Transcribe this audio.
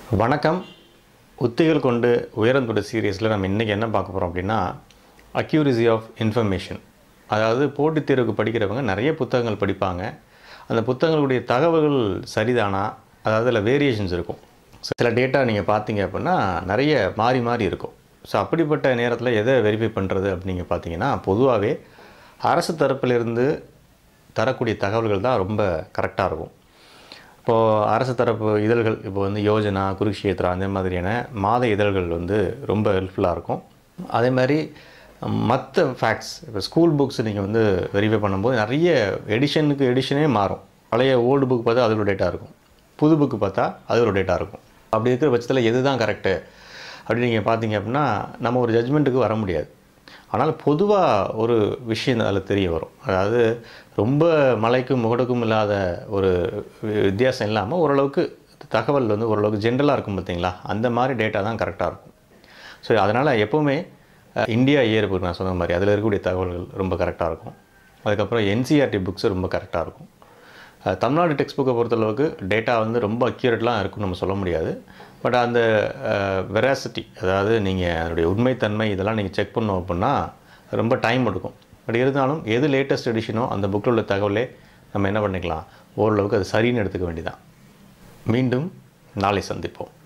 வணக்கம் உத்திகள் கொண்டு உயரந்தோட சீரியஸில் நம்ம இன்றைக்கி என்ன பார்க்க போகிறோம் அப்படின்னா அக்யூரிசி ஆஃப் இன்ஃபர்மேஷன் அதாவது போட்டித் தேர்வுக்கு படிக்கிறவங்க நிறைய புத்தகங்கள் படிப்பாங்க அந்த புத்தகங்களுடைய தகவல்கள் சரிதானா அதாவது அதில் வேரியேஷன்ஸ் இருக்கும் சில டேட்டா நீங்கள் பார்த்தீங்க அப்படின்னா நிறைய மாறி மாறி இருக்கும் ஸோ அப்படிப்பட்ட நேரத்தில் எதை வெரிஃபை பண்ணுறது அப்படின்னு பார்த்தீங்கன்னா பொதுவாகவே அரசு தரப்பிலிருந்து தரக்கூடிய தகவல்கள் தான் ரொம்ப கரெக்டாக இருக்கும் இப்போது அரசு தரப்பு இதழ்கள் இப்போ வந்து யோஜனா குருக்ஷேத்ரா அந்த மாதிரியான மாத இதழ்கள் வந்து ரொம்ப ஹெல்ப்ஃபுல்லாக இருக்கும் அதே மாதிரி மற்ற ஃபேக்ட்ஸ் இப்போ ஸ்கூல் புக்ஸ் நீங்கள் வந்து வெரிஃபை பண்ணும்போது நிறைய எடிஷனுக்கு எடிஷனே மாறும் பழைய ஓல்டு புக் பார்த்தா அது ஒரு டேட்டா இருக்கும் புது புக்கு பார்த்தா அது ஒரு டேட்டா இருக்கும் அப்படி இருக்கிற பட்சத்தில் எது தான் கரெக்டு அப்படின்னு நீங்கள் பார்த்தீங்க அப்படின்னா நம்ம ஒரு ஜட்ஜ்மெண்ட்டுக்கு வர முடியாது ஆனால் பொதுவாக ஒரு விஷயம் அதில் தெரிய வரும் அதாவது ரொம்ப மலைக்கும் முகடுக்கும் இல்லாத ஒரு வி- வித்தியாசம் இல்லாமல் ஓரளவுக்கு தகவல் வந்து ஓரளவுக்கு ஜென்ரலாக இருக்கும் பார்த்தீங்களா அந்த மாதிரி டேட்டா தான் கரெக்டாக இருக்கும் ஸோ அதனால் எப்போவுமே அஹ், இந்தியா இயர் புக் நான் சொன்ன மாதிரி அதில் இருக்கக்கூடிய தகவல்கள் ரொம்ப கரெக்டாக இருக்கும் அதுக்கப்புறம் என்சிஆர்டி புக்ஸ் ரொம்ப கரெக்டாக இருக்கும் அஹ், தமிழ்நாடு டெக்ஸ்ட் புக்கை பொறுத்தளவுக்கு டேட்டா வந்து ரொம்ப அக்யூரேட்லாம் இருக்கும்னு நம்ம சொல்ல முடியாது பட் அந்த வெராசிட்டி அதாவது நீங்கள் அதனுடைய உண்மைத்தன்மை இதெல்லாம் நீங்கள் செக் பண்ணோம் அப்படின்னா ரொம்ப டைம் எடுக்கும் பட் இருந்தாலும் எது லேட்டஸ்ட் எடிஷனோ அந்த புக்கில் உள்ள தகவலே நம்ம என்ன பண்ணிக்கலாம் ஓரளவுக்கு அது சரின்னு எடுத்துக்க வேண்டியதான் மீண்டும் நாளை சந்திப்போம்